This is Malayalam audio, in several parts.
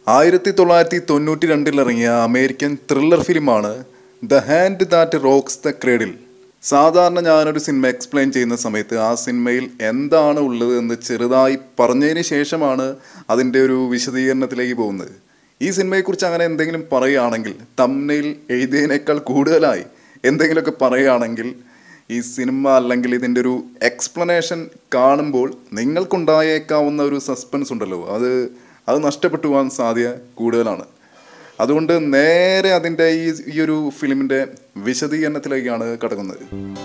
ആയിരത്തി തൊള്ളായിരത്തി തൊണ്ണൂറ്റി രണ്ടിൽ ഇറങ്ങിയ അമേരിക്കൻ ത്രില്ലർ ഫിലിമാണ് the hand that rocks the cradle സാധാരണ ഞാനൊരു സിനിമ എക്സ്പ്ലെയിൻ ചെയ്യുന്ന സമയത്ത് ആ സിനിമയിൽ എന്താണ് ഉള്ളത് എന്ന് ചെറുതായി പറഞ്ഞതിന് ശേഷമാണ് അതിൻ്റെ ഒരു വിശദീകരണത്തിലേക്ക് പോകുന്നത് ഈ സിനിമയെക്കുറിച്ച് അങ്ങനെ എന്തെങ്കിലും പറയുകയാണെങ്കിൽ തമ്മനയിൽ എഴുതിയതിനേക്കാൾ കൂടുതലായി എന്തെങ്കിലുമൊക്കെ പറയുകയാണെങ്കിൽ ഈ സിനിമ അല്ലെങ്കിൽ ഇതിൻ്റെ ഒരു എക്സ്പ്ലനേഷൻ കാണുമ്പോൾ നിങ്ങൾക്കുണ്ടായേക്കാവുന്ന ഒരു സസ്പെൻസ് ഉണ്ടല്ലോ അത് അത് നഷ്ടപ്പെട്ടു പോകാൻ സാധ്യത കൂടുതലാണ് അതുകൊണ്ട് നേരെ അതിൻ്റെ ഈ ഈ ഒരു ഫിലിമിൻ്റെ വിശദീകരണത്തിലേക്കാണ് കടക്കുന്നത്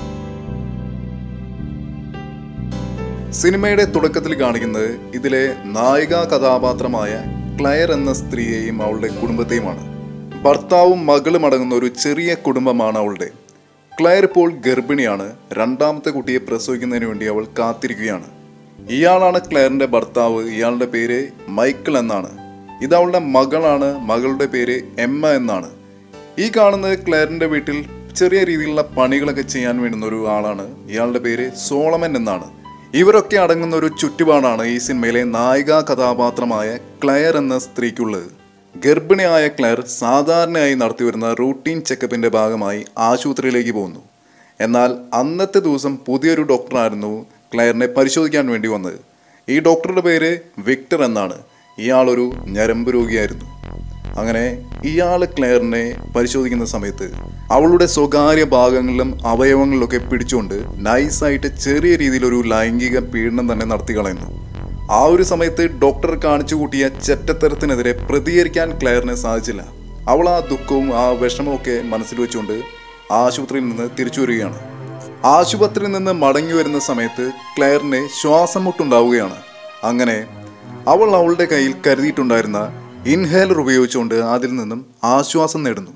സിനിമയുടെ തുടക്കത്തിൽ കാണിക്കുന്നത് ഇതിലെ നായിക കഥാപാത്രമായ ക്ലയർ എന്ന സ്ത്രീയെയും അവളുടെ കുടുംബത്തെയുമാണ് ഭർത്താവും മകളും അടങ്ങുന്ന ഒരു ചെറിയ കുടുംബമാണ് അവളുടെ ക്ലയർ ഇപ്പോൾ ഗർഭിണിയാണ് രണ്ടാമത്തെ കുട്ടിയെ പ്രസവിക്കുന്നതിന് വേണ്ടി അവൾ കാത്തിരിക്കുകയാണ് ഇയാളാണ് ക്ലയറിന്റെ ഭർത്താവ് ഇയാളുടെ പേര് മൈക്കിൾ എന്നാണ് ഇത് അവളുടെ മകളാണ് മകളുടെ പേര് എമ്മ എന്നാണ് ഈ കാണുന്നത് ക്ലയറിന്റെ വീട്ടിൽ ചെറിയ രീതിയിലുള്ള പണികളൊക്കെ ചെയ്യാൻ വേണ്ടുന്ന ഒരു ആളാണ് ഇയാളുടെ പേര് സോളമൻ എന്നാണ് ഇവരൊക്കെ അടങ്ങുന്ന ഒരു ചുറ്റുപാടാണ് ഈ സിനിമയിലെ നായിക കഥാപാത്രമായ ക്ലയർ എന്ന സ്ത്രീക്കുള്ളത് ഗർഭിണിയായ ക്ലയർ സാധാരണയായി നടത്തിവരുന്ന റൂട്ടീൻ ചെക്കപ്പിന്റെ ഭാഗമായി ആശുപത്രിയിലേക്ക് പോകുന്നു എന്നാൽ അന്നത്തെ ദിവസം പുതിയൊരു ഡോക്ടറായിരുന്നു ക്ലയറിനെ പരിശോധിക്കാൻ വേണ്ടി വന്നത് ഈ ഡോക്ടറുടെ പേര് വിക്ടർ എന്നാണ് ഇയാളൊരു ഞരമ്പ് രോഗിയായിരുന്നു അങ്ങനെ ഇയാൾ ക്ലെയറിനെ പരിശോധിക്കുന്ന സമയത്ത് അവളുടെ സ്വകാര്യ ഭാഗങ്ങളിലും അവയവങ്ങളിലൊക്കെ പിടിച്ചുകൊണ്ട് നൈസായിട്ട് ചെറിയ രീതിയിലൊരു ലൈംഗിക പീഡനം തന്നെ നടത്തി കളയുന്നു ആ ഒരു സമയത്ത് ഡോക്ടർ കാണിച്ചു കൂട്ടിയ ചെറ്റത്തരത്തിനെതിരെ പ്രതികരിക്കാൻ ക്ലെയറിന് സാധിച്ചില്ല അവൾ ആ ദുഃഖവും ആ വിഷമവും ഒക്കെ മനസ്സിൽ വെച്ചുകൊണ്ട് ആശുപത്രിയിൽ നിന്ന് തിരിച്ചു വരികയാണ് ആശുപത്രിയിൽ നിന്ന് മടങ്ങി വരുന്ന സമയത്ത് ക്ലെയറിന് ശ്വാസം മുട്ടുണ്ടാവുകയാണ് അങ്ങനെ അവൾ അവളുടെ കയ്യിൽ കരുതിയിട്ടുണ്ടായിരുന്ന ഇൻഹേലർ ഉപയോഗിച്ചുകൊണ്ട് അതിൽ നിന്നും ആശ്വാസം നേടുന്നു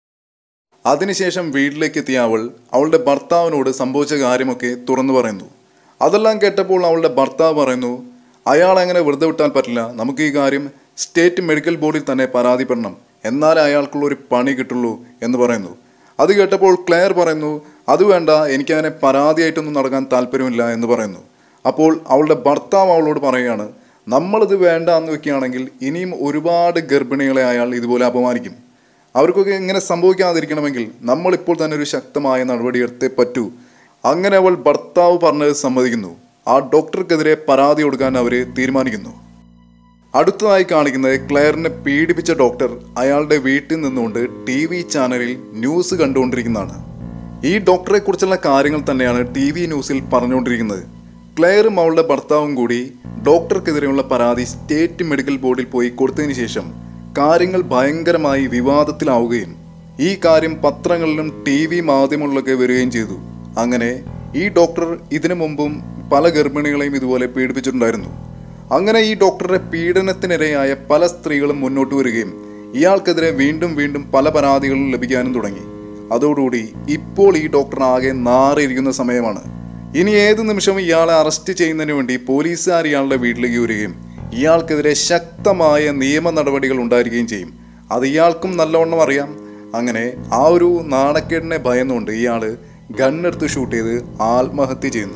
അതിനുശേഷം വീട്ടിലേക്ക് എത്തിയ അവൾ അവളുടെ ഭർത്താവിനോട് സംഭവിച്ച കാര്യമൊക്കെ തുറന്നു പറയുന്നു അതെല്ലാം കേട്ടപ്പോൾ അവളുടെ ഭർത്താവ് പറയുന്നു അയാൾ അങ്ങനെ വെറുതെ വിട്ടാൽ പറ്റില്ല നമുക്ക് ഈ കാര്യം സ്റ്റേറ്റ് മെഡിക്കൽ ബോർഡിൽ തന്നെ പരാതിപ്പെടണം എന്നാലേ അയാൾക്കുള്ള ഒരു പണി കിട്ടുള്ളൂ എന്ന് പറയുന്നു അത് കേട്ടപ്പോൾ ക്ലെയർ പറയുന്നു അത് വേണ്ട എനിക്കങ്ങനെ പരാതിയായിട്ടൊന്നും നടക്കാൻ താല്പര്യമില്ല എന്ന് പറയുന്നു അപ്പോൾ അവളുടെ ഭർത്താവ് അവളോട് പറയുകയാണ് നമ്മളിത് വേണ്ട എന്ന് വെക്കുകയാണെങ്കിൽ ഇനിയും ഒരുപാട് ഗർഭിണികളെ അയാൾ ഇതുപോലെ അപമാനിക്കും അവർക്കൊക്കെ ഇങ്ങനെ സംഭവിക്കാതിരിക്കണമെങ്കിൽ നമ്മളിപ്പോൾ തന്നെ ഒരു ശക്തമായ നടപടിയെടുത്തേ പറ്റൂ അങ്ങനെ അവൾ ഭർത്താവ് പറഞ്ഞത് സമ്മതിക്കുന്നു ആ ഡോക്ടർക്കെതിരെ പരാതി കൊടുക്കാൻ അവർ തീരുമാനിക്കുന്നു അടുത്തതായി കാണിക്കുന്നത് ക്ലെയറിനെ പീഡിപ്പിച്ച ഡോക്ടർ അയാളുടെ വീട്ടിൽ നിന്നുകൊണ്ട് ടി വി ചാനലിൽ ന്യൂസ് കണ്ടുകൊണ്ടിരിക്കുന്നതാണ് ഈ ഡോക്ടറെ കുറിച്ചുള്ള കാര്യങ്ങൾ തന്നെയാണ് ടി വി ന്യൂസിൽ പറഞ്ഞുകൊണ്ടിരിക്കുന്നത് ക്ലെയറും അവളുടെ ഭർത്താവും കൂടി ഡോക്ടർക്കെതിരെയുള്ള പരാതി സ്റ്റേറ്റ് മെഡിക്കൽ ബോർഡിൽ പോയി കൊടുത്തതിന് ശേഷം കാര്യങ്ങൾ ഭയങ്കരമായി വിവാദത്തിലാവുകയും ഈ കാര്യം പത്രങ്ങളിലും ടി വി മാധ്യമങ്ങളിലൊക്കെ വരികയും ചെയ്തു അങ്ങനെ ഈ ഡോക്ടർ ഇതിനു മുമ്പും പല ഗർഭിണികളെയും ഇതുപോലെ പീഡിപ്പിച്ചിട്ടുണ്ടായിരുന്നു അങ്ങനെ ഈ ഡോക്ടറുടെ പീഡനത്തിനിരയായ പല സ്ത്രീകളും മുന്നോട്ട് വരികയും ഇയാൾക്കെതിരെ വീണ്ടും വീണ്ടും പല പരാതികളും ലഭിക്കാനും തുടങ്ങി അതോടുകൂടി ഇപ്പോൾ ഈ ഡോക്ടർ ആകെ നാറിയിരിക്കുന്ന സമയമാണ് ഇനി ഏത് നിമിഷവും ഇയാളെ അറസ്റ്റ് ചെയ്യുന്നതിന് വേണ്ടി പോലീസുകാർ ഇയാളുടെ വീട്ടിലേക്ക് വരികയും ഇയാൾക്കെതിരെ ശക്തമായ നിയമ നടപടികൾ ഉണ്ടായിരിക്കുകയും ചെയ്യും അത് ഇയാൾക്കും നല്ലവണ്ണം അറിയാം അങ്ങനെ ആ ഒരു നാണക്കേടിനെ ഭയന്നുകൊണ്ട് ഇയാൾ ഗണ്ണെടുത്ത് ഷൂട്ട് ചെയ്ത് ആത്മഹത്യ ചെയ്യുന്നു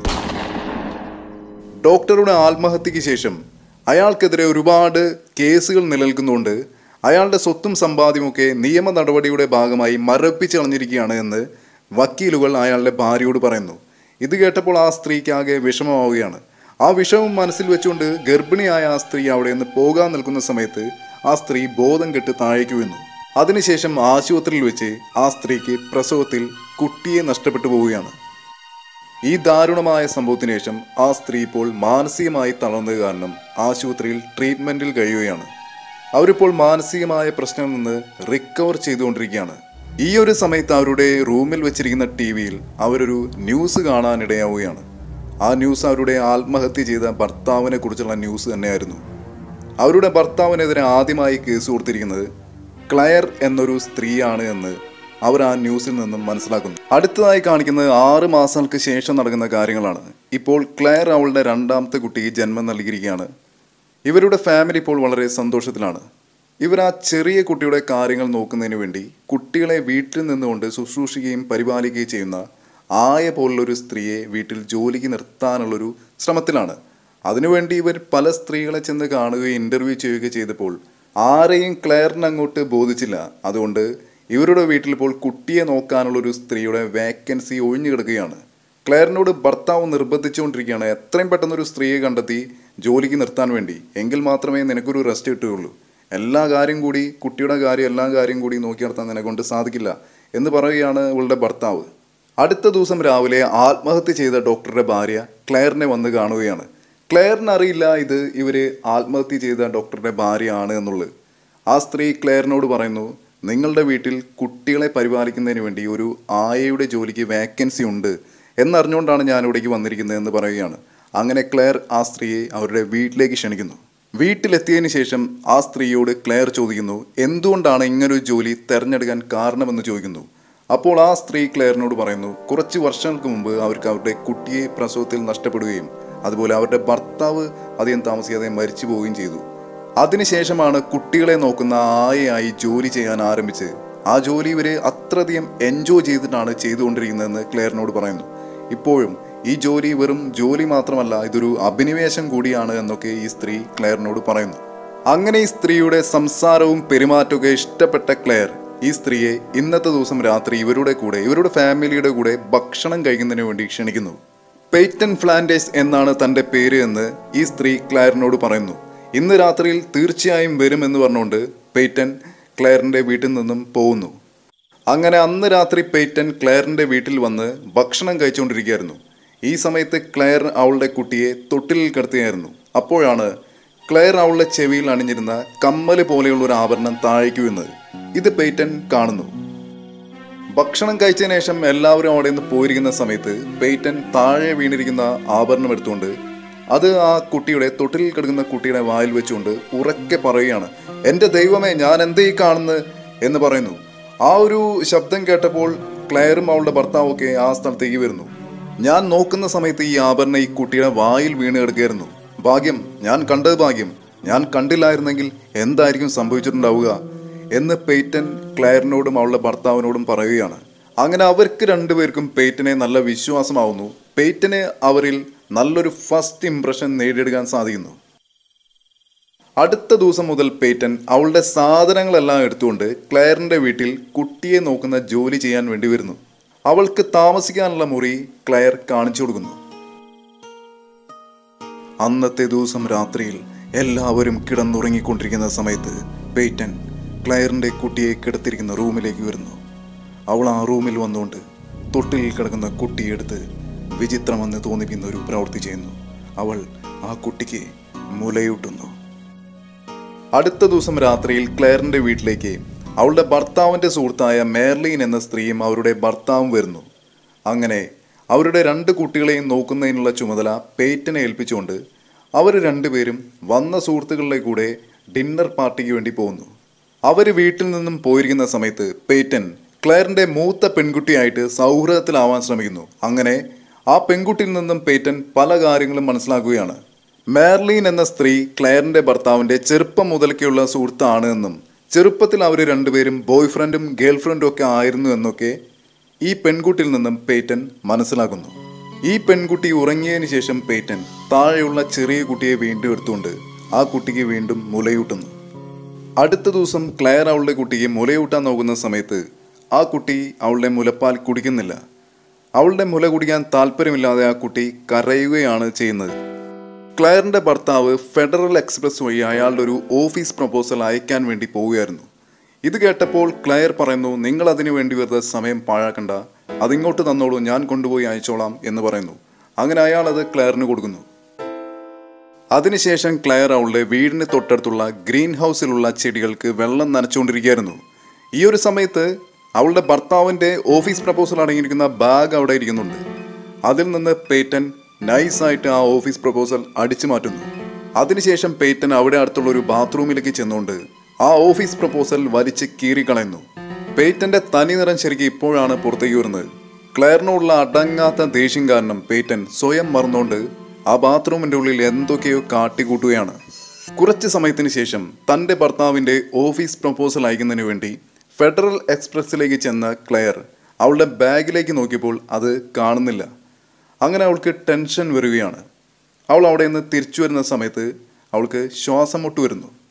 ഡോക്ടറുടെ ആത്മഹത്യക്ക് ശേഷം അയാൾക്കെതിരെ ഒരുപാട് കേസുകൾ നിലനിൽക്കുന്നുണ്ട് അയാളുടെ സ്വത്തും സമ്പാദ്യമൊക്കെ നിയമ നടപടിയുടെ ഭാഗമായി മരപ്പിച്ച് കളഞ്ഞിരിക്കുകയാണ് എന്ന് വക്കീലുകൾ അയാളുടെ ഭാര്യയോട് പറയുന്നു ഇത് കേട്ടപ്പോൾ ആ സ്ത്രീക്ക് ആകെ വിഷമമാവുകയാണ് ആ വിഷമം മനസ്സിൽ വെച്ചുകൊണ്ട് ഗർഭിണിയായ ആ സ്ത്രീ അവിടെ നിന്ന് പോകാൻ നിൽക്കുന്ന സമയത്ത് ആ സ്ത്രീ ബോധം കെട്ട് താഴേക്ക് വീണു അതിനുശേഷം ആശുപത്രിയിൽ വെച്ച് ആ സ്ത്രീക്ക് പ്രസവത്തിൽ കുട്ടിയെ നഷ്ടപ്പെട്ടു പോവുകയാണ് ഈ ദാരുണമായ സംഭവത്തിന് ശേഷം ആ സ്ത്രീ ഇപ്പോൾ മാനസികമായി തളർന്നത് കാരണം ആശുപത്രിയിൽ ട്രീറ്റ്മെന്റിൽ കഴിയുകയാണ് അവരിപ്പോൾ മാനസികമായ പ്രശ്നത്തിൽ നിന്ന് റിക്കവർ ചെയ്തുകൊണ്ടിരിക്കുകയാണ് ഈ ഒരു സമയത്ത് അവരുടെ റൂമിൽ വെച്ചിരിക്കുന്ന ടി വിയിൽ അവരൊരു ന്യൂസ് കാണാനിടയാവുകയാണ് ആ ന്യൂസ് അവരുടെ ആത്മഹത്യ ചെയ്ത ഭർത്താവിനെ കുറിച്ചുള്ള ന്യൂസ് തന്നെയായിരുന്നു അവരുടെ ഭർത്താവിനെതിരെ ആദ്യമായി കേസ് കൊടുത്തിരിക്കുന്നത് ക്ലയർ എന്നൊരു സ്ത്രീയാണ് എന്ന് അവർ ആ ന്യൂസിൽ നിന്നും മനസ്സിലാക്കുന്നു അടുത്തതായി കാണിക്കുന്നത് ആറ് മാസങ്ങൾക്ക് ശേഷം നടക്കുന്ന കാര്യങ്ങളാണ് ഇപ്പോൾ ക്ലയർ അവളുടെ രണ്ടാമത്തെ കുട്ടിക്ക് ജന്മം നൽകിയിരിക്കുകയാണ് ഇവരുടെ ഫാമിലി ഇപ്പോൾ വളരെ സന്തോഷത്തിലാണ് ഇവർ ആ ചെറിയ കുട്ടിയുടെ കാര്യങ്ങൾ നോക്കുന്നതിന് വേണ്ടി കുട്ടികളെ വീട്ടിൽ നിന്നുകൊണ്ട് ശുശ്രൂഷിക്കുകയും പരിപാലിക്കുകയും ചെയ്യുന്ന ആയ പോലുള്ളൊരു സ്ത്രീയെ വീട്ടിൽ ജോലിക്ക് നിർത്താനുള്ളൊരു ശ്രമത്തിലാണ് അതിനുവേണ്ടി ഇവർ പല സ്ത്രീകളെ ചെന്ന് കാണുകയും ഇൻ്റർവ്യൂ ചെയ്യുകയും ചെയ്തപ്പോൾ ആരെയും ക്ലെയറിന് അങ്ങോട്ട് ബോധിച്ചില്ല അതുകൊണ്ട് ഇവരുടെ വീട്ടിൽ ഇപ്പോൾ കുട്ടിയെ നോക്കാനുള്ള ഒരു സ്ത്രീയുടെ വേക്കൻസി ഒഴിഞ്ഞു കിടക്കുകയാണ് ക്ലെയറിനോട് ഭർത്താവ് നിർബന്ധിച്ചുകൊണ്ടിരിക്കുകയാണ് എത്രയും പെട്ടെന്ന് ഒരു സ്ത്രീയെ കണ്ടെത്തി ജോലിക്ക് നിർത്താൻ വേണ്ടി എങ്കിൽ മാത്രമേ നിനക്കൊരു റെസ്റ്റ് കിട്ടുകയുള്ളൂ എല്ലാ കാര്യം കൂടി കുട്ടിയുടെ കാര്യം എല്ലാ കാര്യം കൂടി നോക്കി നടത്താൻ നിനക്കൊണ്ട് സാധിക്കില്ല എന്ന് പറയുകയാണ് ഇവളുടെ ഭർത്താവ് അടുത്ത ദിവസം രാവിലെ ആത്മഹത്യ ചെയ്ത ഡോക്ടറുടെ ഭാര്യ ക്ലെയറിനെ വന്ന് കാണുകയാണ് ക്ലെയറിന് അറിയില്ല ഇത് ഇവര് ആത്മഹത്യ ചെയ്ത ഡോക്ടറുടെ ഭാര്യയാണ് എന്നുള്ളത് ആ സ്ത്രീ ക്ലെയറിനോട് പറയുന്നു നിങ്ങളുടെ വീട്ടിൽ കുട്ടികളെ പരിപാലിക്കുന്നതിന് വേണ്ടി ഒരു ആയയുടെ ജോലിക്ക് വേക്കൻസി ഉണ്ട് എന്നറിഞ്ഞുകൊണ്ടാണ് ഞാൻ ഇവിടേക്ക് വന്നിരിക്കുന്നത് എന്ന് പറയുകയാണ് അങ്ങനെ ക്ലെയർ ആ സ്ത്രീയെ അവരുടെ വീട്ടിലേക്ക് ക്ഷണിക്കുന്നു വീട്ടിലെത്തിയതിന് ശേഷം ആ സ്ത്രീയോട് ക്ലെയർ ചോദിക്കുന്നു എന്തുകൊണ്ടാണ് ഇങ്ങനൊരു ജോലി തിരഞ്ഞെടുക്കാൻ കാരണമെന്ന് ചോദിക്കുന്നു അപ്പോൾ ആ സ്ത്രീ ക്ലെയറിനോട് പറയുന്നു കുറച്ച് വർഷങ്ങൾക്ക് മുമ്പ് അവർക്ക് അവരുടെ കുട്ടിയെ പ്രസവത്തിൽ നഷ്ടപ്പെടുകയും അതുപോലെ അവരുടെ ഭർത്താവ് അധികം താമസിയാതെ മരിച്ചു പോവുകയും ചെയ്തു അതിനുശേഷമാണ് കുട്ടികളെ നോക്കുന്ന ആയയായി ജോലി ചെയ്യാൻ ആരംഭിച്ച് ആ ജോലി ഇവര് അത്രയധികം എൻജോയ് ചെയ്തിട്ടാണ് ചെയ്തുകൊണ്ടിരിക്കുന്നതെന്ന് ക്ലെയറിനോട് പറയുന്നു ഇപ്പോഴും ഈ ജോലി വെറും ജോലി മാത്രമല്ല ഇതൊരു അഭിനിവേശം കൂടിയാണ് എന്നൊക്കെ ഈ സ്ത്രീ ക്ലെയറിനോട് പറയുന്നു അങ്ങനെ ഈ സ്ത്രീയുടെ സംസാരവും പെരുമാറ്റവും ഇഷ്ടപ്പെട്ട ക്ലെയർ ഈ സ്ത്രീയെ ഇന്നത്തെ ദിവസം രാത്രി ഇവരുടെ കൂടെ ഇവരുടെ ഫാമിലിയുടെ കൂടെ ഭക്ഷണം കഴിക്കുന്നതിന് വേണ്ടി ക്ഷണിക്കുന്നു പെയ്റ്റൻ ഫ്ലാൻഡേഴ്സ് എന്നാണ് തന്റെ പേര് എന്ന് ഈ സ്ത്രീ ക്ലെയറിനോട് പറയുന്നു ഇന്ന് രാത്രിയിൽ തീർച്ചയായും വരുമെന്ന് പറഞ്ഞുകൊണ്ട് പെയ്റ്റൻ ക്ലെയറിന്റെ വീട്ടിൽ നിന്നും പോകുന്നു അങ്ങനെ അന്ന് രാത്രി പെയ്റ്റൻ ക്ലെയറിന്റെ വീട്ടിൽ വന്ന് ഭക്ഷണം കഴിച്ചുകൊണ്ടിരിക്കുകയായിരുന്നു ഈ സമയത്ത് ക്ലെയർ അവളുടെ കുട്ടിയെ തൊട്ടിലിൽ കിടത്തുകയായിരുന്നു അപ്പോഴാണ് ക്ലെയർ അവളുടെ ചെവിയിൽ അണിഞ്ഞിരുന്ന കമ്മല് പോലെയുള്ള ഒരു ആഭരണം താഴേക്ക് വീഴുന്നത് ഇത് പെയ്റ്റൻ കാണുന്നു ഭക്ഷണം കഴിച്ചതിന് ശേഷം എല്ലാവരും അവിടെ നിന്ന് പോയിരിക്കുന്ന സമയത്ത് പെയ്റ്റൻ താഴെ വീണിരിക്കുന്ന ആഭരണം എടുത്തുകൊണ്ട് അത് ആ കുട്ടിയുടെ തൊട്ടിലിൽ കിടക്കുന്ന കുട്ടിയുടെ വായിൽ വെച്ചുകൊണ്ട് ഉറക്കെ പറയുകയാണ് എൻ്റെ ദൈവമേ ഞാൻ എന്തേ ഈ കാണുന്നത് എന്ന് പറയുന്നു ആ ഒരു ശബ്ദം കേട്ടപ്പോൾ ക്ലെയറും അവളുടെ ഭർത്താവും ഒക്കെ ആ സ്ഥലത്തേക്ക് വരുന്നു ഞാൻ നോക്കുന്ന സമയത്ത് ഈ ആഭരണം ഈ കുട്ടിയുടെ വായിൽ വീണ് കിടക്കുകയായിരുന്നു ഭാഗ്യം ഞാൻ കണ്ടത് ഭാഗ്യം ഞാൻ കണ്ടില്ലായിരുന്നെങ്കിൽ എന്തായിരിക്കും സംഭവിച്ചിട്ടുണ്ടാവുക എന്ന് പെയ്റ്റൻ ക്ലെയറിനോടും അവളുടെ ഭർത്താവിനോടും പറയുകയാണ് അങ്ങനെ അവർക്ക് രണ്ടുപേർക്കും പെയ്റ്റനെ നല്ല വിശ്വാസമാവുന്നു പെയ്റ്റന് അവരിൽ നല്ലൊരു ഫസ്റ്റ് ഇംപ്രഷൻ നേടിയെടുക്കാൻ സാധിക്കുന്നു അടുത്ത ദിവസം മുതൽ പേറ്റൻ അവളുടെ സാധനങ്ങളെല്ലാം എടുത്തുകൊണ്ട് ക്ലെയറിന്റെ വീട്ടിൽ കുട്ടിയെ നോക്കുന്ന ജോലി ചെയ്യാൻ വേണ്ടി വരുന്നു അവൾക്ക് താമസിക്കാനുള്ള മുറി ക്ലെയർ കാണിച്ചു കൊടുക്കുന്നു അന്നത്തെ ദിവസം രാത്രിയിൽ എല്ലാവരും കിടന്നുറങ്ങിക്കൊണ്ടിരിക്കുന്ന സമയത്ത് പേറ്റൻ ക്ലയറിന്റെ കുട്ടിയെ കിടത്തിരിക്കുന്ന റൂമിലേക്ക് വരുന്നു അവൾ ആ റൂമിൽ വന്നുകൊണ്ട് തൊട്ടിലിൽ കിടക്കുന്ന കുട്ടിയെടുത്ത് വിചിത്രമെന്ന് തോന്നിപ്പിക്കുന്ന ഒരു പ്രവൃത്തി ചെയ്യുന്നു അവൾ ആ കുട്ടിക്ക് മുലയൂട്ടുന്നു അടുത്ത ദിവസം രാത്രിയിൽ ക്ലെയറിന്റെ വീട്ടിലേക്ക് അവളുടെ ഭർത്താവിന്റെ സുഹൃത്തായ മേർലീൻ എന്ന സ്ത്രീയും അവരുടെ ഭർത്താവും വരുന്നു അങ്ങനെ അവരുടെ രണ്ട് കുട്ടികളെയും നോക്കുന്നതിനുള്ള ചുമതല പേറ്റനെ ഏൽപ്പിച്ചുകൊണ്ട് അവർ രണ്ടുപേരും വന്ന സുഹൃത്തുക്കളുടെ കൂടെ ഡിന്നർ പാർട്ടിക്ക് വേണ്ടി പോകുന്നു അവർ വീട്ടിൽ നിന്നും പോയിരിക്കുന്ന സമയത്ത് പേറ്റൻ ക്ലെയറിന്റെ മൂത്ത പെൺകുട്ടിയായിട്ട് സൗഹൃദത്തിലാവാൻ ശ്രമിക്കുന്നു അങ്ങനെ ആ പെൺകുട്ടിയിൽ നിന്നും പേറ്റൻ പല കാര്യങ്ങളും മനസ്സിലാക്കുകയാണ് മേർലീൻ എന്ന സ്ത്രീ ക്ലെയറിന്റെ ഭർത്താവിന്റെ ചെറുപ്പം മുതൽക്കുള്ള സുഹൃത്താണ് എന്നും ചെറുപ്പത്തിൽ അവർ രണ്ടുപേരും ബോയ് ഫ്രണ്ടും ഗേൾ ഫ്രണ്ടും ഒക്കെ ആയിരുന്നു എന്നൊക്കെ ഈ പെൺകുട്ടിയിൽ നിന്നും പേറ്റൻ മനസ്സിലാക്കുന്നു ഈ പെൺകുട്ടി ഉറങ്ങിയതിന് ശേഷം പേറ്റൻ താഴെയുള്ള ചെറിയ കുട്ടിയെ വീണ്ടും എടുത്തുകൊണ്ട് ആ കുട്ടിക്ക് വീണ്ടും മുലയൂട്ടുന്നു അടുത്ത ദിവസം ക്ലെയർ അവളുടെ കുട്ടിക്ക് മുലയൂട്ടാൻ നോക്കുന്ന സമയത്ത് ആ കുട്ടി അവളുടെ മുലപ്പാൽ കുടിക്കുന്നില്ല അവളുടെ മുല കുടിക്കാൻ താല്പര്യമില്ലാതെ ആ കുട്ടി കരയുകയാണ് ചെയ്യുന്നത് ക്ലയറിന്റെ ഭർത്താവ് ഫെഡറൽ എക്സ്പ്രസ് വഴി അയാളുടെ ഒരു ഓഫീസ് പ്രപ്പോസൽ അയക്കാൻ വേണ്ടി പോവുകയായിരുന്നു ഇത് കേട്ടപ്പോൾ ക്ലയർ പറയുന്നു നിങ്ങൾ അതിനു വേണ്ടി വെറുതെ സമയം പാഴാക്കണ്ട അതിങ്ങോട്ട് തന്നോളൂ ഞാൻ കൊണ്ടുപോയി അയച്ചോളാം എന്ന് പറയുന്നു അങ്ങനെ അയാൾ അത് ക്ലയറിന് കൊടുക്കുന്നു അതിനുശേഷം ക്ലയർ അവളുടെ വീടിന് തൊട്ടടുത്തുള്ള ഗ്രീൻ ഹൗസിലുള്ള ചെടികൾക്ക് വെള്ളം നനച്ചുകൊണ്ടിരിക്കുകയായിരുന്നു ഈ ഒരു സമയത്ത് അവളുടെ ഭർത്താവിന്റെ ഓഫീസ് പ്രപ്പോസൽ അടങ്ങിയിരിക്കുന്ന ബാഗ് അവിടെ ഇരിക്കുന്നുണ്ട് അതിൽ നിന്ന് പേറ്റൻ നൈസായിട്ട് ആ ഓഫീസ് പ്രപ്പോസൽ അടിച്ചു മാറ്റുന്നു അതിനുശേഷം പേറ്റൻ അവിടെ അടുത്തുള്ള ഒരു ബാത്റൂമിലേക്ക് ചെന്നുകൊണ്ട് ആ ഓഫീസ് പ്രപ്പോസൽ വലിച്ച് കീറിക്കളയുന്നു പേറ്റന്റെ തനി നിറം ശരിക്കും ഇപ്പോഴാണ് പുറത്തേക്ക് വരുന്നത് ക്ലെയറിനോടുള്ള അടങ്ങാത്ത ദേഷ്യം കാരണം പേറ്റൻ സ്വയം മറന്നുകൊണ്ട് ആ ബാത്റൂമിന്റെ ഉള്ളിൽ എന്തൊക്കെയോ കാട്ടിക്കൂട്ടുകയാണ് കുറച്ച് സമയത്തിന് ശേഷം തന്റെ ഭർത്താവിന്റെ ഓഫീസ് പ്രപ്പോസൽ അയക്കുന്നതിന് വേണ്ടി ഫെഡറൽ എക്സ്പ്രസിലേക്ക് ചെന്ന ക്ലെയർ അവളുടെ ബാഗിലേക്ക് നോക്കിയപ്പോൾ അത് കാണുന്നില്ല അങ്ങനെ അവൾക്ക് ടെൻഷൻ വരികയാണ് അവൾ അവിടെ നിന്ന് തിരിച്ചു വരുന്ന സമയത്ത് അവൾക്ക് ശ്വാസം മുട്ട് വരുന്നു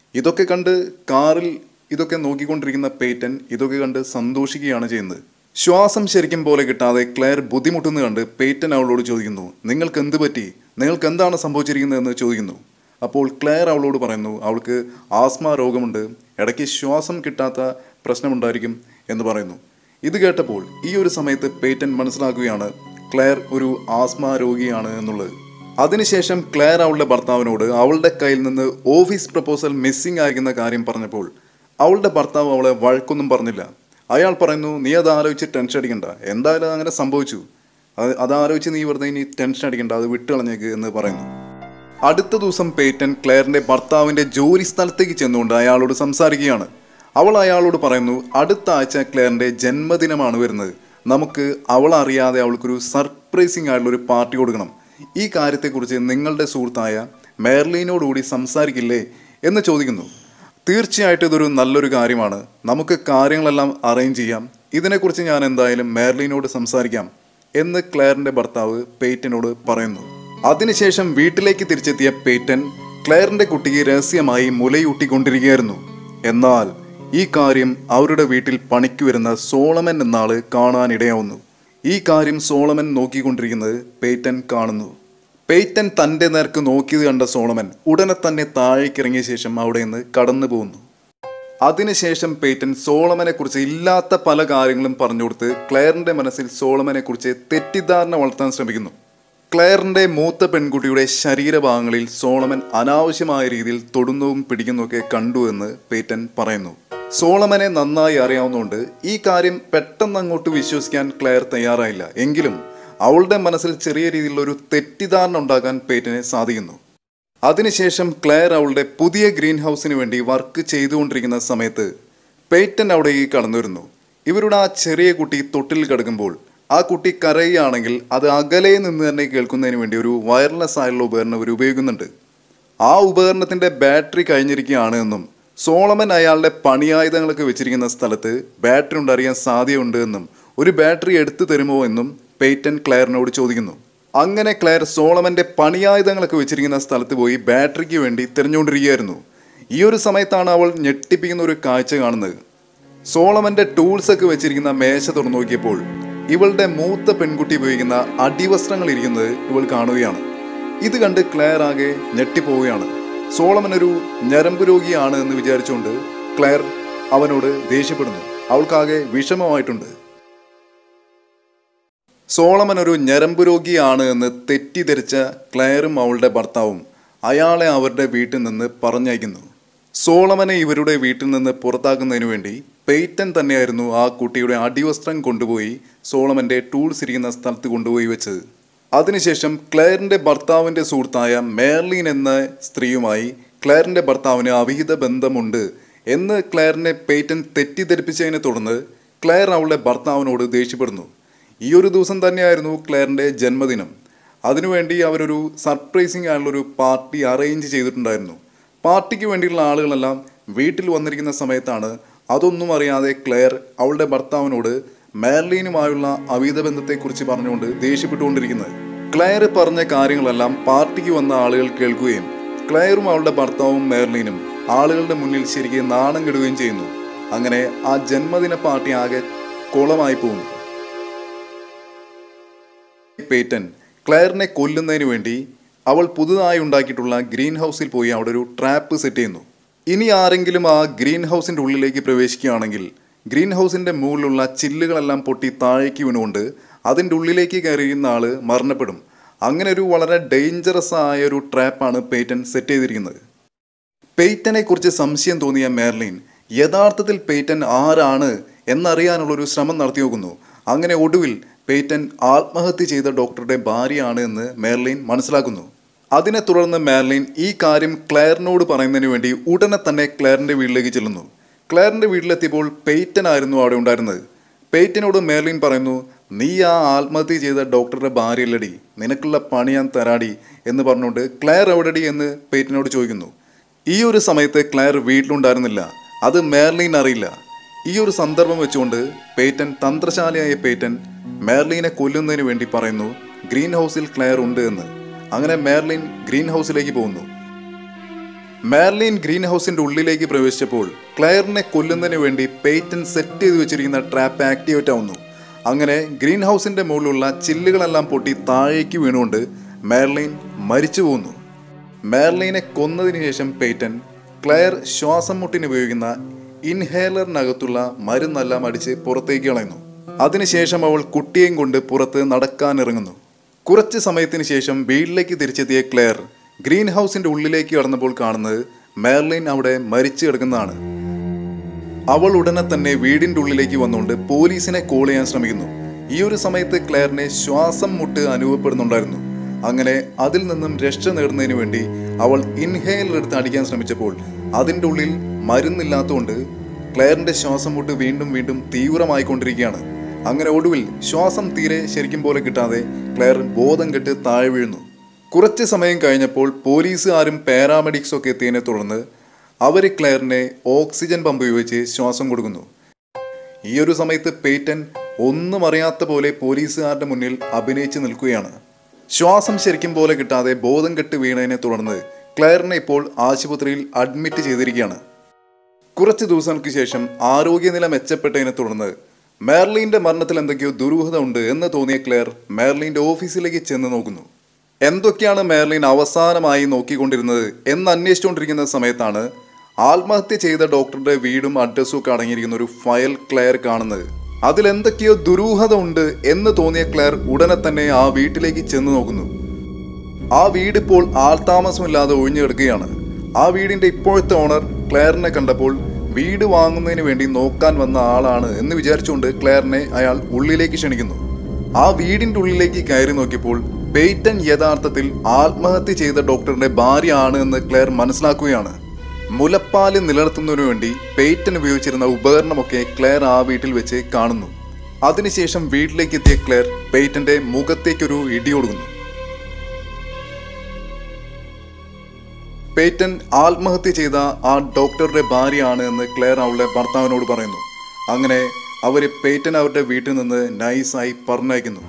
ഇതൊക്കെ കണ്ട് കാറിൽ ഇതൊക്കെ നോക്കിക്കൊണ്ടിരിക്കുന്ന പേറ്റൻ ഇതൊക്കെ കണ്ട് സന്തോഷിക്കുകയാണ് ചെയ്യുന്നത് ശ്വാസം ശരിക്കും പോലെ കിട്ടാതെ ക്ലെയർ ബുദ്ധിമുട്ടുന്ന കണ്ട് പേറ്റൻ അവളോട് ചോദിക്കുന്നു നിങ്ങൾക്ക് എന്ത് പറ്റി നിങ്ങൾക്ക് എന്താണ് സംഭവിച്ചിരിക്കുന്നതെന്ന് ചോദിക്കുന്നു അപ്പോൾ ക്ലെയർ അവളോട് പറയുന്നു അവൾക്ക് ആസ്മ രോഗമുണ്ട് ഇടയ്ക്ക് ശ്വാസം കിട്ടാത്ത പ്രശ്നമുണ്ടായിരിക്കും എന്ന് പറയുന്നു ഇത് കേട്ടപ്പോൾ ഈ ഒരു സമയത്ത് പേറ്റൻ മനസ്സിലാക്കുകയാണ് ക്ലെയർ ഒരു ആസ്മ രോഗിയാണ് എന്നുള്ളത് അതിനുശേഷം ക്ലെയർ അവളുടെ ഭർത്താവിനോട് അവളുടെ കയ്യിൽ നിന്ന് ഓഫീസ് പ്രപ്പോസൽ മിസ്സിംഗ് ആയിരിക്കുന്ന കാര്യം പറഞ്ഞപ്പോൾ അവളുടെ ഭർത്താവ് അവളെ വഴക്കൊന്നും പറഞ്ഞില്ല അയാൾ പറയുന്നു നീ അത് ആലോചിച്ച് ടെൻഷൻ അടിക്കണ്ട എന്തായാലും അങ്ങനെ സംഭവിച്ചു അത് അതാലോചിച്ച് നീ വെറുതെ ഇനി ടെൻഷൻ അടിക്കണ്ട അത് വിട്ടുകളഞ്ഞേക്ക് എന്ന് പറയുന്നു അടുത്ത ദിവസം പേറ്റൻ ക്ലെയറിന്റെ ഭർത്താവിന്റെ ജോലി സ്ഥലത്തേക്ക് ചെന്നുകൊണ്ട് അയാളോട് സംസാരിക്കുകയാണ് അവൾ അയാളോട് പറയുന്നു അടുത്ത ആഴ്ച ക്ലെയറിന്റെ ജന്മദിനമാണ് വരുന്നത് നമുക്ക് അവൾ അറിയാതെ അവൾക്കൊരു സർപ്രൈസിങ് ആയിട്ടുള്ള ഒരു പാർട്ടി കൊടുക്കണം ഈ കാര്യത്തെക്കുറിച്ച് നിങ്ങളുടെ സുഹൃത്തായ മെർലീനോടുകൂടി സംസാരിക്കില്ലേ എന്ന് ചോദിക്കുന്നു തീർച്ചയായിട്ടും ഇതൊരു നല്ലൊരു കാര്യമാണ് നമുക്ക് കാര്യങ്ങളെല്ലാം അറേഞ്ച് ചെയ്യാം ഇതിനെക്കുറിച്ച് ഞാൻ എന്തായാലും മെർലിനോട് സംസാരിക്കാം എന്ന് ക്ലെയറിന്റെ ഭർത്താവ് പേറ്റനോട് പറയുന്നു അതിനുശേഷം വീട്ടിലേക്ക് തിരിച്ചെത്തിയ പേറ്റൻ ക്ലെയറിന്റെ കുട്ടിക്ക് രഹസ്യമായി മുലയൂട്ടിക്കൊണ്ടിരിക്കുകയായിരുന്നു എന്നാൽ ഈ കാര്യം അവരുടെ വീട്ടിൽ പണിക്ക് വരുന്ന സോളമൻ എന്നാള് കാണാനിടയാവുന്നു ഈ കാര്യം സോളമൻ നോക്കിക്കൊണ്ടിരിക്കുന്നത് പേറ്റൻ കാണുന്നു പേറ്റൻ തന്റെ നേർക്ക് നോക്കിയത് കണ്ട സോളമൻ ഉടനെ തന്നെ താഴേക്കിറങ്ങിയ ശേഷം അവിടെ നിന്ന് കടന്നു പോകുന്നു അതിനുശേഷം പേറ്റൻ സോളമനെ കുറിച്ച് ഇല്ലാത്ത പല കാര്യങ്ങളും പറഞ്ഞു കൊടുത്ത് ക്ലെയറിന്റെ മനസ്സിൽ സോളമനെ കുറിച്ച് തെറ്റിദ്ധാരണ വളർത്താൻ ശ്രമിക്കുന്നു ക്ലെയറിന്റെ മൂത്ത പെൺകുട്ടിയുടെ ശരീരഭാഗങ്ങളിൽ സോളമൻ അനാവശ്യമായ രീതിയിൽ തൊടുന്നതും പിടിക്കുന്നതൊക്കെ കണ്ടു എന്ന് പേറ്റൻ പറയുന്നു സോളമനെ നന്നായി അറിയാവുന്നതുകൊണ്ട് ഈ കാര്യം പെട്ടെന്ന് അങ്ങോട്ട് വിശ്വസിക്കാൻ ക്ലെയർ തയ്യാറായില്ല എങ്കിലും അവളുടെ മനസ്സിൽ ചെറിയ രീതിയിലുള്ള ഒരു തെറ്റിദ്ധാരണ ഉണ്ടാക്കാൻ പേറ്റനെ സാധിക്കുന്നു അതിനുശേഷം ക്ലെയർ അവളുടെ പുതിയ ഗ്രീൻ ഹൗസിന് വേണ്ടി വർക്ക് ചെയ്തുകൊണ്ടിരിക്കുന്ന സമയത്ത് പേറ്റൻ അവിടേക്ക് കടന്നു വരുന്നു ഇവരുടെ ആ ചെറിയ കുട്ടി തൊട്ടിൽ കിടക്കുമ്പോൾ ആ കുട്ടി കരയുകയാണെങ്കിൽ അത് അകലെ നിന്ന് തന്നെ കേൾക്കുന്നതിന് വേണ്ടി ഒരു വയർലെസ് ആയുള്ള ഉപകരണം അവർ ഉപയോഗിക്കുന്നുണ്ട് ആ ഉപകരണത്തിന്റെ ബാറ്ററി കഴിഞ്ഞിരിക്കുകയാണ് എന്നും സോളമൻ അയാളുടെ പണിയായുധങ്ങളൊക്കെ വെച്ചിരിക്കുന്ന സ്ഥലത്ത് ബാറ്ററി ഉണ്ടായിരിക്കാൻ സാധ്യതയുണ്ട് എന്നും ഒരു ബാറ്ററി എടുത്തു തരുമോ എന്നും പേറ്റൻ ക്ലെയറിനോട് ചോദിക്കുന്നു അങ്ങനെ ക്ലെയർ സോളമന്റെ പണിയായുധങ്ങളൊക്കെ വെച്ചിരിക്കുന്ന സ്ഥലത്ത് പോയി ബാറ്ററിക്ക് വേണ്ടി തിരഞ്ഞുകൊണ്ടിരിക്കുകയായിരുന്നു ഈ ഒരു സമയത്താണ് അവൾ ഞെട്ടിപ്പിക്കുന്ന ഒരു കാഴ്ച കാണുന്നത് സോളമന്റെ ടൂൾസ് ഒക്കെ വെച്ചിരിക്കുന്ന മേശ തുറന്നു നോക്കിയപ്പോൾ ഇവളുടെ മൂത്ത പെൺകുട്ടി ഉപയോഗിക്കുന്ന അടിവസ്ത്രങ്ങൾ ഇരിക്കുന്നത് ഇവൾ കാണുകയാണ് ഇത് കണ്ട് ക്ലെയർ ആകെ ഞെട്ടിപ്പോവുകയാണ് സോളമൻ ഒരു ഞരമ്പ് രോഗിയാണ് എന്ന് വിചാരിച്ചുകൊണ്ട് ക്ലെയർ അവനോട് ദേഷ്യപ്പെടുന്നു അവൾക്കാകെ വിഷമമായിട്ടുണ്ട് സോളമൻ ഒരു ഞരമ്പ് രോഗിയാണ് എന്ന് തെറ്റിദ്ധരിച്ച ക്ലെയറും അവളുടെ ഭർത്താവും അയാളെ അവരുടെ വീട്ടിൽ നിന്ന് പറഞ്ഞയക്കുന്നു സോളമനെ ഇവരുടെ വീട്ടിൽ നിന്ന് പുറത്താക്കുന്നതിന് വേണ്ടി പെയ്റ്റൻ തന്നെയായിരുന്നു ആ കുട്ടിയുടെ അടിവസ്ത്രം കൊണ്ടുപോയി സോളമന്റെ ടൂൾസ് ഇരിക്കുന്ന സ്ഥലത്ത് കൊണ്ടുപോയി വെച്ചത് അതിനുശേഷം ക്ലെയറിന്റെ ഭർത്താവിന്റെ സുഹൃത്തായ മേർലിൻ എന്ന സ്ത്രീയുമായി ക്ലെയറിന്റെ ഭർത്താവിന് അവിഹിത ബന്ധമുണ്ട് എന്ന് ക്ലെയറിനെ പേറ്റൻ തെറ്റിദ്ധരിപ്പിച്ചതിനെ തുടർന്ന് ക്ലെയർ അവളുടെ ഭർത്താവിനോട് ദേഷ്യപ്പെടുന്നു ഈ ഒരു ദിവസം തന്നെയായിരുന്നു ക്ലെയറിന്റെ ജന്മദിനം അതിനുവേണ്ടി അവരൊരു സർപ്രൈസിങ് ആയിട്ടുള്ളൊരു പാർട്ടി അറേഞ്ച് ചെയ്തിട്ടുണ്ടായിരുന്നു പാർട്ടിക്ക് വേണ്ടിയുള്ള ആളുകളെല്ലാം വീട്ടിൽ വന്നിരിക്കുന്ന സമയത്താണ് അതൊന്നും അറിയാതെ ക്ലെയർ അവളുടെ ഭർത്താവിനോട് മേർലീനുമായുള്ള അവിഹിത ബന്ധത്തെക്കുറിച്ച് പറഞ്ഞുകൊണ്ട് ദേഷ്യപ്പെട്ടുകൊണ്ടിരിക്കുന്നത് ക്ലെയർ പറഞ്ഞ കാര്യങ്ങളെല്ലാം പാർട്ടിക്ക് വന്ന ആളുകൾ കേൾക്കുകയും ക്ലെയറും അവളുടെ ഭർത്താവും മേർലീനും ആളുകളുടെ മുന്നിൽ ശരിക്കും നാണം കെടുകയും ചെയ്യുന്നു അങ്ങനെ ആ ജന്മദിന പാർട്ടി ആകെ കുളമായി പോകുന്നു പേറ്റൻ ക്ലെയറിനെ കൊല്ലുന്നതിന് വേണ്ടി അവൾ പുതുതായി ഉണ്ടാക്കിയിട്ടുള്ള ഗ്രീൻ ഹൗസിൽ പോയി അവിടെ ഒരു ട്രാപ്പ് സെറ്റ് ചെയ്യുന്നു ഇനി ആരെങ്കിലും ആ ഗ്രീൻ ഹൗസിന്റെ ഉള്ളിലേക്ക് പ്രവേശിക്കുകയാണെങ്കിൽ ഗ്രീൻ ഹൗസിന്റെ മുകളിലുള്ള ചില്ലുകളെല്ലാം പൊട്ടി താഴേക്ക് വീണുകൊണ്ട് അതിൻ്റെ ഉള്ളിലേക്ക് കയറിയുന്ന ആള് മരണപ്പെടും അങ്ങനെ ഒരു വളരെ ഡേഞ്ചറസ് ആയ ഒരു ട്രാപ്പാണ് പേറ്റൻ സെറ്റ് ചെയ്തിരിക്കുന്നത് പെയ്റ്റനെ കുറിച്ച് സംശയം തോന്നിയ മേർലിൻ യഥാർത്ഥത്തിൽ പെയ്റ്റൻ ആരാണ് എന്നറിയാനുള്ളൊരു ശ്രമം നടത്തി നോക്കുന്നു അങ്ങനെ ഒടുവിൽ പെയ്റ്റൻ ആത്മഹത്യ ചെയ്ത ഡോക്ടറുടെ ഭാര്യയാണ് എന്ന് മേർലിൻ മനസ്സിലാക്കുന്നു അതിനെ തുടർന്ന് മേർലിൻ ഈ കാര്യം ക്ലെയറിനോട് പറയുന്നതിന് വേണ്ടി ഉടനെ തന്നെ ക്ലെയറിന്റെ വീട്ടിലേക്ക് ചെല്ലുന്നു ക്ലെയറിന്റെ വീട്ടിലെത്തിയപ്പോൾ പെയ്റ്റൻ ആയിരുന്നു അവിടെ ഉണ്ടായിരുന്നത് പെയ്റ്റനോട് മേർലിൻ പറയുന്നു നീ ആ ആത്മഹത്യ ചെയ്ത ഡോക്ടറുടെ ഭാര്യയല്ലടി നിനക്കുള്ള പണി ഞാൻ തരാടി എന്ന് പറഞ്ഞുകൊണ്ട് ക്ലെയർ എവിടെടി എന്ന് പെയ്റ്റനോട് ചോദിക്കുന്നു ഈ ഒരു സമയത്ത് ക്ലെയർ വീട്ടിലുണ്ടായിരുന്നില്ല അത് മേർലിൻ അറിയില്ല ഈ ഒരു സന്ദർഭം വെച്ചുകൊണ്ട് പേറ്റൻ തന്ത്രശാലിയായ പേറ്റൻ മേർലിനെ കൊല്ലുന്നതിന് വേണ്ടി പറയുന്നു ഗ്രീൻ ഹൗസിൽ ക്ലെയർ ഉണ്ട് എന്ന് അങ്ങനെ മേർലിൻ ഗ്രീൻ ഹൗസിലേക്ക് പോകുന്നു മാർലിൻ ഗ്രീൻ ഹൗസിന്റെ ഉള്ളിലേക്ക് പ്രവേശിച്ചപ്പോൾ ക്ലയറിനെ കൊല്ലുന്നതിന് വേണ്ടി പേറ്റൻ സെറ്റ് ചെയ്ത് വെച്ചിരിക്കുന്ന ട്രാപ്പ് ആക്ടിവേറ്റ് ആവുന്നു അങ്ങനെ ഗ്രീൻ ഹൗസിന്റെ മുകളിലുള്ള ചില്ലുകളെല്ലാം പൊട്ടി താഴേക്ക് വീണുകൊണ്ട് മാർലിൻ മരിച്ചു പോകുന്നു മാർലീനെ കൊന്നതിന് ശേഷം പേറ്റൻ ക്ലയർ ശ്വാസം മുട്ടിന് ഉപയോഗിക്കുന്ന ഇൻഹേലറിനകത്തുള്ള മരുന്നെല്ലാം അടിച്ച് പുറത്തേക്ക് കളയുന്നു അതിനുശേഷം അവൾ കുട്ടിയെയും കൊണ്ട് പുറത്ത് നടക്കാനിറങ്ങുന്നു കുറച്ച് സമയത്തിന് ശേഷം വീട്ടിലേക്ക് തിരിച്ചെത്തിയ ക്ലെയർ ഗ്രീൻ ഹൗസിന്റെ ഉള്ളിലേക്ക് കടന്നപ്പോൾ കാണുന്നത് മാർലിൻ അവിടെ മരിച്ചു കിടക്കുന്നതാണ് അവൾ ഉടനെ തന്നെ വീടിന്റെ ഉള്ളിലേക്ക് വന്നുകൊണ്ട് പോലീസിനെ കോൾ ചെയ്യാൻ ശ്രമിക്കുന്നു ഈ ഒരു സമയത്ത് ക്ലെയറിനെ ശ്വാസം മുട്ട് അനുഭവപ്പെടുന്നുണ്ടായിരുന്നു അങ്ങനെ അതിൽ നിന്നും രക്ഷ നേടുന്നതിന് വേണ്ടി അവൾ ഇൻഹേലർ എടുത്ത് അടിക്കാൻ ശ്രമിച്ചപ്പോൾ അതിൻ്റെ ഉള്ളിൽ മരുന്നില്ലാത്തതുകൊണ്ട് ക്ലെയറിന്റെ ശ്വാസം മുട്ട് വീണ്ടും വീണ്ടും തീവ്രമായിക്കൊണ്ടിരിക്കുകയാണ് അങ്ങനെ ഒടുവിൽ ശ്വാസം തീരെ ശരിക്കും പോലെ കിട്ടാതെ ക്ലെയർ ബോധം കെട്ട് താഴെ വീഴുന്നു കുറച്ച് സമയം കഴിഞ്ഞപ്പോൾ പോലീസുകാരും പാരാമെഡിക്സും ഒക്കെ എത്തിയതിനെ തുടർന്ന് അവർ ക്ലെയറിനെ ഓക്സിജൻ പമ്പ് ഉപയോഗിച്ച് ശ്വാസം കൊടുക്കുന്നു ഈ ഒരു സമയത്ത് പേറ്റൻ ഒന്നും അറിയാത്ത പോലെ പോലീസുകാരുടെ മുന്നിൽ അഭിനയിച്ച് നിൽക്കുകയാണ് ശ്വാസം ശരിക്കും പോലെ കിട്ടാതെ ബോധം കെട്ട് വീണതിനെ തുടർന്ന് ക്ലെയറിനെ ഇപ്പോൾ ആശുപത്രിയിൽ അഡ്മിറ്റ് ചെയ്തിരിക്കുകയാണ് കുറച്ച് ദിവസങ്ങൾക്ക് ശേഷം ആരോഗ്യനില മെച്ചപ്പെട്ടതിനെ തുടർന്ന് മേർലിന്റെ മരണത്തിൽ എന്തൊക്കെയോ ദുരൂഹത ഉണ്ട് എന്ന് തോന്നിയ ക്ലെയർ മേർലിന്റെ ഓഫീസിലേക്ക് ചെന്ന് നോക്കുന്നു എന്തൊക്കെയാണ് മേർലിൻ അവസാനമായി നോക്കിക്കൊണ്ടിരുന്നത് എന്ന് അന്വേഷിച്ചുകൊണ്ടിരിക്കുന്ന സമയത്താണ് ആത്മഹത്യ ചെയ്ത ഡോക്ടറുടെ വീടും അഡ്രസ്സും ഒക്കെ അടങ്ങിയിരിക്കുന്ന ഒരു ഫയൽ ക്ലെയർ കാണുന്നത് അതിൽ എന്തൊക്കെയോ ദുരൂഹത ഉണ്ട് എന്ന് തോന്നിയ ക്ലെയർ ഉടനെ തന്നെ ആ വീട്ടിലേക്ക് ചെന്ന് നോക്കുന്നു ആ വീട് ഇപ്പോൾ ആൾതാമസമില്ലാതെ ഒഴിഞ്ഞു കിടക്കുകയാണ് ആ വീടിന്റെ ഇപ്പോഴത്തെ ഓണർ ക്ലെയറിനെ കണ്ടപ്പോൾ വീട് വാങ്ങുന്നതിന് വേണ്ടി നോക്കാൻ വന്ന ആളാണ് എന്ന് വിചാരിച്ചുകൊണ്ട് ക്ലെയറിനെ അയാൾ ഉള്ളിലേക്ക് ക്ഷണിക്കുന്നു ആ വീടിന്റെ ഉള്ളിലേക്ക് കയറി നോക്കിയപ്പോൾ പേറ്റൻ യഥാർത്ഥത്തിൽ ആത്മഹത്യ ചെയ്ത ഡോക്ടറുടെ ഭാര്യയാണ് എന്ന് ക്ലെയർ മനസ്സിലാക്കുകയാണ് മുലപ്പാല് നിലനിർത്തുന്നതിനു വേണ്ടി പേറ്റൻ ഉപയോഗിച്ചിരുന്ന ഉപകരണമൊക്കെ ക്ലെയർ ആ വീട്ടിൽ വെച്ച് കാണുന്നു അതിനുശേഷം വീട്ടിലേക്ക് എത്തിയ ക്ലെയർ പേറ്റന്റെ മുഖത്തേക്കൊരു ഇടി കൊടുക്കുന്നു പേറ്റൻ ആത്മഹത്യ ചെയ്ത ആ ഡോക്ടറുടെ ഭാര്യയാണ് എന്ന് ക്ലെയർ അവളുടെ ഭർത്താവിനോട് പറയുന്നു അങ്ങനെ അവര് പേറ്റൻ അവരുടെ വീട്ടിൽ നിന്ന് നൈസായി പറഞ്ഞയക്കുന്നു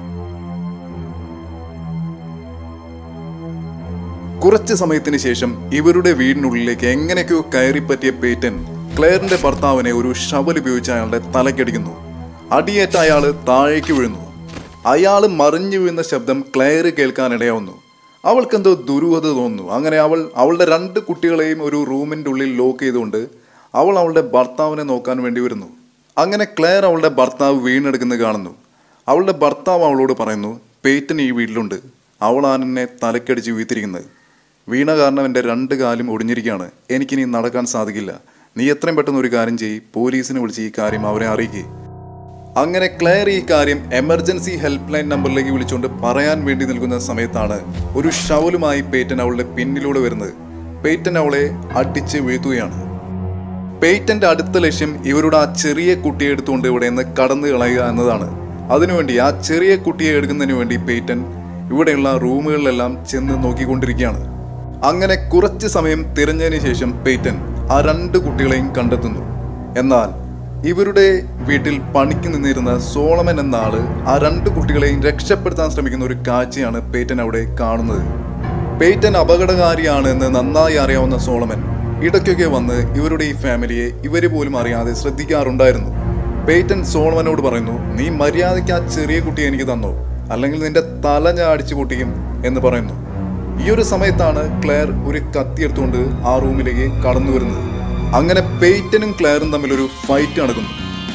കുറച്ച് സമയത്തിന് ശേഷം ഇവരുടെ വീടിനുള്ളിലേക്ക് എങ്ങനെയൊക്കെയോ കയറിപ്പറ്റിയ പേറ്റൻ ക്ലെയറിന്റെ ഭർത്താവിനെ ഒരു ഷവൽ ഉപയോഗിച്ച് അയാളുടെ തലക്കടിക്കുന്നു അടിയേറ്റ അയാള് താഴേക്ക് വീഴുന്നു അയാൾ മറിഞ്ഞു വീഴുന്ന ശബ്ദം ക്ലെയർ കേൾക്കാനിടയാവുന്നു അവൾക്കെന്തോ ദുരൂഹത തോന്നുന്നു അങ്ങനെ അവൾ അവളുടെ രണ്ട് കുട്ടികളെയും ഒരു റൂമിൻ്റെ ഉള്ളിൽ ലോക്ക് ചെയ്തുകൊണ്ട് അവൾ അവളുടെ ഭർത്താവിനെ നോക്കാൻ വേണ്ടി വരുന്നു അങ്ങനെ ക്ലെയർ അവളുടെ ഭർത്താവ് വീണെടുക്കുന്നത് കാണുന്നു അവളുടെ ഭർത്താവ് അവളോട് പറയുന്നു പേറ്റൻ ഈ വീട്ടിലുണ്ട് അവളാണ് എന്നെ തലക്കടിച്ച് വീത്തിരിക്കുന്നത് വീണ കാരണം എൻ്റെ രണ്ട് കാലും ഒടിഞ്ഞിരിക്കുകയാണ് എനിക്കിനി നടക്കാൻ സാധിക്കില്ല നീ എത്രയും പെട്ടെന്ന് ഒരു കാര്യം ചെയ്യ് പോലീസിനെ വിളിച്ച് ഈ കാര്യം അവരെ അറിയിക്കുക അങ്ങനെ ക്ലെയർ ഈ കാര്യം എമർജൻസി ഹെൽപ്പ് ലൈൻ നമ്പറിലേക്ക് വിളിച്ചുകൊണ്ട് പറയാൻ വേണ്ടി നിൽക്കുന്ന സമയത്താണ് ഒരു ഷവലുമായി പേറ്റൻ അവളുടെ പിന്നിലൂടെ വരുന്നത് പേറ്റൻ അവളെ അടിച്ച് വീഴ്ത്തുകയാണ് പേറ്റന്റെ അടുത്ത ലക്ഷ്യം ഇവരുടെ ആ ചെറിയ കുട്ടിയെ എടുത്തുകൊണ്ട് ഇവിടെ നിന്ന് കടന്നു കളയുക എന്നതാണ് അതിനുവേണ്ടി ആ ചെറിയ കുട്ടിയെ എടുക്കുന്നതിന് വേണ്ടി പേറ്റൻ ഇവിടെയുള്ള റൂമുകളിലെല്ലാം ചെന്ന് നോക്കിക്കൊണ്ടിരിക്കുകയാണ് അങ്ങനെ കുറച്ച് സമയം തിരഞ്ഞതിന് ശേഷം പേറ്റൻ ആ രണ്ട് കുട്ടികളെയും കണ്ടെത്തുന്നു എന്നാൽ ഇവരുടെ വീട്ടിൽ പണിക്ക് നിന്നിരുന്ന സോളമൻ എന്ന ആള് ആ രണ്ട് കുട്ടികളെയും രക്ഷപ്പെടുത്താൻ ശ്രമിക്കുന്ന ഒരു കാഴ്ചയാണ് പേറ്റൻ അവിടെ കാണുന്നത് പേറ്റൻ അപകടകാരിയാണ് എന്ന് നന്നായി അറിയാവുന്ന സോളമൻ ഇടയ്ക്കൊക്കെ വന്ന് ഇവരുടെ ഈ ഫാമിലിയെ ഇവര് പോലും അറിയാതെ ശ്രദ്ധിക്കാറുണ്ടായിരുന്നു പേറ്റൻ സോളമനോട് പറയുന്നു നീ മര്യാദയ്ക്ക് ആ ചെറിയ കുട്ടിയെ എനിക്ക് തന്നോ അല്ലെങ്കിൽ നിന്റെ തല ഞാൻ അടിച്ചു പൊട്ടിക്കും എന്ന് പറയുന്നു ഈ ഒരു സമയത്താണ് ക്ലെയർ ഒരു കത്തി എടുത്തുകൊണ്ട് ആ റൂമിലേക്ക് കടന്നു വരുന്നത് അങ്ങനെ പേറ്റനും ക്ലെയറും തമ്മിൽ ഒരു ഫൈറ്റ് നടക്കുന്നു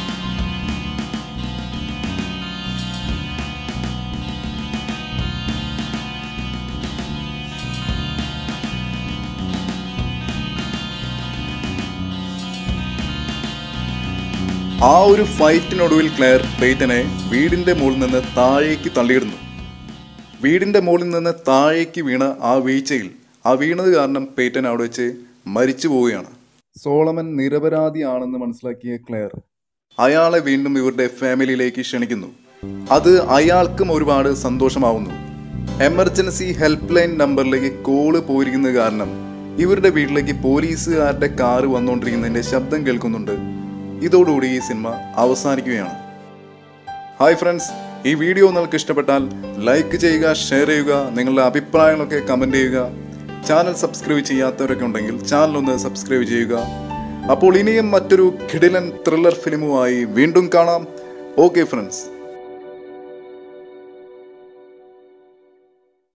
ആ ഒരു ഫൈറ്റിനൊടുവിൽ ക്ലെയർ പേറ്റനെ വീടിന്റെ മുകളിൽ നിന്ന് താഴേക്ക് തള്ളിയിടുന്നു വീടിന്റെ മുകളിൽ നിന്ന് താഴേക്ക് വീണ ആ വീഴ്ചയിൽ ആ വീണത് കാരണം പേറ്റൻ അവിടെ വെച്ച് മരിച്ചു പോവുകയാണ് സോളമൻ നിരപരാധിയാണെന്ന് മനസ്സിലാക്കിയ ക്ലെയർ അയാളെ വീണ്ടും ഇവരുടെ ഫാമിലിയിലേക്ക് ക്ഷണിക്കുന്നു അത് അയാൾക്കും ഒരുപാട് സന്തോഷമാവുന്നു എമർജൻസി ഹെൽപ്പ് ലൈൻ നമ്പറിലേക്ക് കോള് പോയിരിക്കുന്നത് കാരണം ഇവരുടെ വീട്ടിലേക്ക് പോലീസുകാരുടെ കാറ് വന്നുകൊണ്ടിരിക്കുന്നതിന്റെ ശബ്ദം കേൾക്കുന്നുണ്ട് ഇതോടുകൂടി ഈ സിനിമ അവസാനിക്കുകയാണ് ഹായ് ഫ്രണ്ട്സ് ഈ വീഡിയോ നിങ്ങൾക്ക് ഇഷ്ടപ്പെട്ടാൽ ലൈക്ക് ചെയ്യുക ഷെയർ ചെയ്യുക നിങ്ങളുടെ അഭിപ്രായങ്ങളൊക്കെ കമൻറ്റ് ചെയ്യുക ചാനൽ സബ്സ്ക്രൈബ് ചെയ്യാത്തവരൊക്കെ ഉണ്ടെങ്കിൽ ചാനൽ ഒന്ന് സബ്സ്ക്രൈബ് ചെയ്യുക അപ്പോൾ ഇനിയും മറ്റൊരു കിടിലൻ ത്രില്ലർ ഫിലിമുമായി വീണ്ടും കാണാം ഓക്കെ ഫ്രണ്ട്സ്